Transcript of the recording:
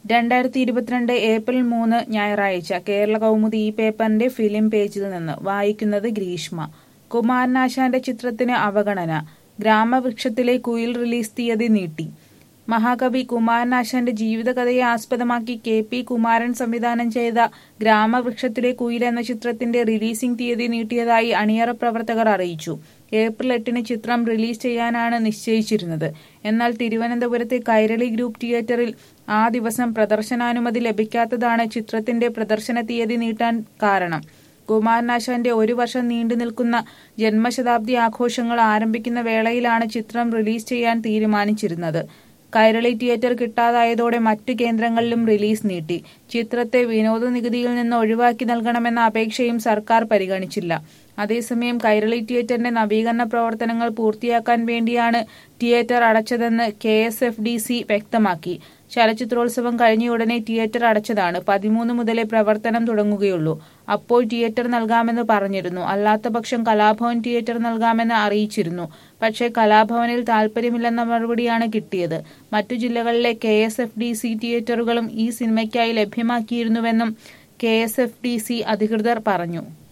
രണ്ടായിരത്തി ഇരുപത്തിരണ്ട് ഏപ്രിൽ മൂന്ന് ഞായറാഴ്ച കേരള കൗമുദി ഈ പേപ്പറിന്റെ ഫിലിം പേജിൽ നിന്ന് വായിക്കുന്നത് ഗ്രീഷ്മ കുമാരനാശാന്റെ ചിത്രത്തിന് അവഗണന ഗ്രാമവൃക്ഷത്തിലെ കുയിൽ റിലീസ് തീയതി നീട്ടി മഹാകവി കുമാരനാശാന്റെ ജീവിതകഥയെ ആസ്പദമാക്കി കെ പി കുമാരൻ സംവിധാനം ചെയ്ത ഗ്രാമവൃക്ഷത്തിലെ കുയിൽ എന്ന ചിത്രത്തിന്റെ റിലീസിംഗ് തീയതി നീട്ടിയതായി അണിയറ പ്രവർത്തകർ അറിയിച്ചു ഏപ്രിൽ എട്ടിന് ചിത്രം റിലീസ് ചെയ്യാനാണ് നിശ്ചയിച്ചിരുന്നത് എന്നാൽ തിരുവനന്തപുരത്തെ കൈരളി ഗ്രൂപ്പ് തിയേറ്ററിൽ ആ ദിവസം പ്രദർശനാനുമതി ലഭിക്കാത്തതാണ് ചിത്രത്തിന്റെ പ്രദർശന തീയതി നീട്ടാൻ കാരണം കുമാരനാശാന്റെ ഒരു വർഷം നീണ്ടു നിൽക്കുന്ന ജന്മശതാബ്ദി ആഘോഷങ്ങൾ ആരംഭിക്കുന്ന വേളയിലാണ് ചിത്രം റിലീസ് ചെയ്യാൻ തീരുമാനിച്ചിരുന്നത് കൈരളി തിയേറ്റർ കിട്ടാതായതോടെ മറ്റു കേന്ദ്രങ്ങളിലും റിലീസ് നീട്ടി ചിത്രത്തെ വിനോദ നികുതിയിൽ നിന്ന് ഒഴിവാക്കി നൽകണമെന്ന അപേക്ഷയും സർക്കാർ പരിഗണിച്ചില്ല അതേസമയം കൈരളി തിയേറ്ററിന്റെ നവീകരണ പ്രവർത്തനങ്ങൾ പൂർത്തിയാക്കാൻ വേണ്ടിയാണ് തിയേറ്റർ അടച്ചതെന്ന് K S F D C വ്യക്തമാക്കി ചലച്ചിത്രോത്സവം കഴിഞ്ഞയുടനെ തിയേറ്റർ അടച്ചതാണ് പതിമൂന്ന് മുതലേ പ്രവർത്തനം തുടങ്ങുകയുള്ളൂ അപ്പോൾ തിയേറ്റർ നൽകാമെന്ന് പറഞ്ഞിരുന്നു അല്ലാത്തപക്ഷം കലാഭവൻ തിയേറ്റർ നൽകാമെന്ന് അറിയിച്ചിരുന്നു പക്ഷേ കലാഭവനിൽ താൽപ്പര്യമില്ലെന്ന മറുപടിയാണ് കിട്ടിയത് മറ്റു ജില്ലകളിലെ K S F D C തിയേറ്ററുകളും ഈ സിനിമയ്ക്കായി ലഭ്യമാക്കിയിരുന്നുവെന്നും K S F D C അധികൃതർ പറഞ്ഞു